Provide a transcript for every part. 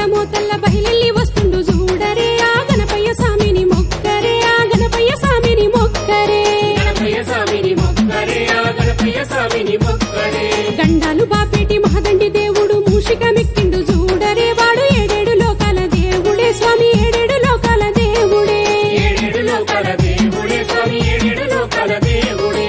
మోతల్ల బయలెల్లి వస్తుండు చూడరే ఆ గణపయ్య స్వామిని మొక్కరే ఆ గణపయ్య స్వామిని మొక్కరే గణపయ్య స్వామిని మొక్కరే ఆ గణపయ్య స్వామిని మొక్కరే గండాలు బాపేటి మహదండి దేవుడు మూషిక మెక్కిండు చూడరే వాడు ఏడేడు లోకాల దేవుడే స్వామి ఏడేడు లోకాల దేవుడే ఏడేడు లోకాల దేవుడే స్వామి ఏడేడు లోకాల దేవుడే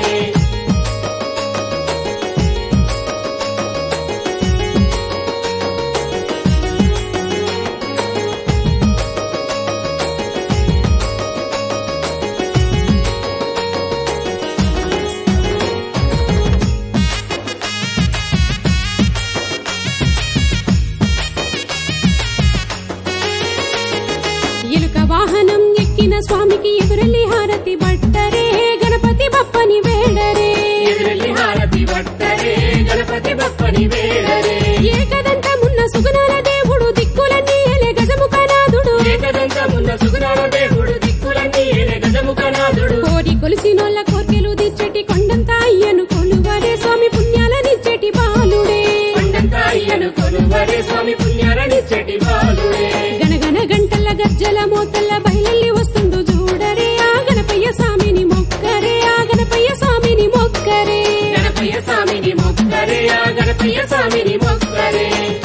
ఎలుక వాహనం ఎక్కిన స్వామికి ఎదురెల్లి హారతి బట్టరే గణపతి బప్పని వేడరే ఎదురెల్లి హారతి వట్టరే గణపతి బప్పని వేడరే ఏకదంతమున్న సుగుణాల దేవుడు దిక్కులన్నీ ఎలే గజముఖనాథుడు ఏకదంతమున్న సుగుణాల దేవుడు దిక్కులన్నీ ఏలే గజముఖనాథుడు కోరి కొలిసినోళ్ళ కోర్కెలు దిచ్చటి కొండంత అయ్యను కొలువరే స్వామి పుణ్యాలనిచ్చటి బాలుడే కొండంతా అయ్యను కొలువరే స్వామి పుణ్యాలనిచ్చటి బాలుడే గణగణ గంటల గజ్జల మోతల్ల బయలెల్లి వస్తుండు చూడరే ఆ గణపయ్య స్వామిని మొక్కరే ఆ గణపయ్య స్వామిని మొక్కరే గణపయ్య స్వామిని మొక్కరే ఆ గణపయ్య స్వామిని మొక్కరే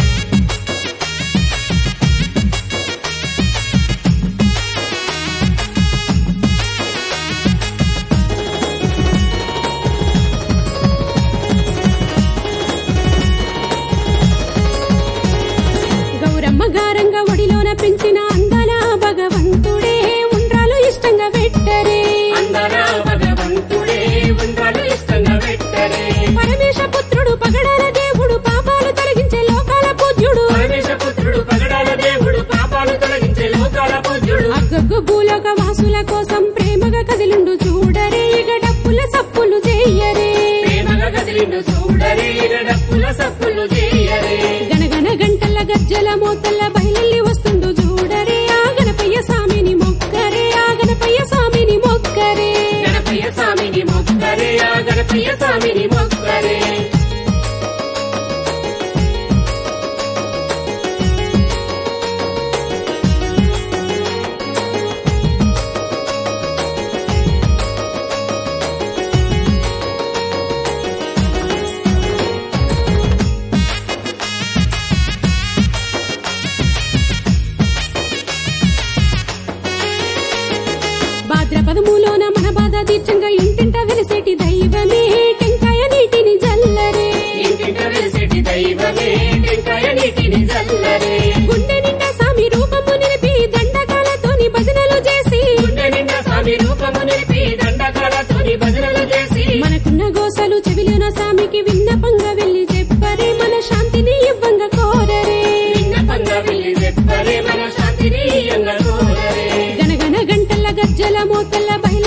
గౌరమ్మ గారంగా ఒడిలోన పెంచిన అందాల భగవంతుడే ఉండ్రాలు ఇష్టంగా పెట్టరే అందరా భగవంతుడే ఉండ్రాలు ఇష్టంగా పెట్టరే పరమేశ పుత్రుడు పగడాల దేవుడు పాపాలు తొలగించే లోకాల పూజ్యుడు పరమేశ పుత్రుడు పగడాల దేవుడు పాపాలు తొలగించే లోకాల పూజ్యుడు అగ్గగ్గు భూలోక వాసుల కోసం ప్రేమగా కదిలిండు చూడరే ఇక డప్పుల సప్పులు చెయ్యరే ప్రేమగా కదిలిండు చూడరే డప్పుల సప్పులు చేయరే గణగణ గంటల గజ్జల మోతల్ల బయలెల్లి వస్తుండు చూడరే ఆ గణపయ్య స్వామిని మొక్కరే ఆ గణపయ్య స్వామిని మొక్కరే గణపయ్య స్వామిని మొక్కరే ఆ గణపయ్య స్వామిని మొక్కరే భాద్రపదములోన మన బాధ తీర్చంగా ఇంటింట వెలిసేటి దైవమే టెంకాయ నీటిని జల్లరే ఇంటింట వెలిసేటి దైవమే టెంకాయ నీటిని జల్లరే గుండె నిండా స్వామి రూపము నిలిపి దండకాలతోని భజనలు చేసి గుండె నిండా స్వామి రూపము నిలిపి దండకాలతోని భజనలు చేసి మనకున్న గోసలు చెవిలోన స్వామికి విన్నపంగా వెళ్ళి చెప్పరే మన శాంతిని ఇవ్వంగా కోరరే విన్నపంగా వెళ్ళి చెప్పరే మన శాంతిని ఎంగ కోరరే గణగణ గంటల గజ్జల మోతల్ల బయల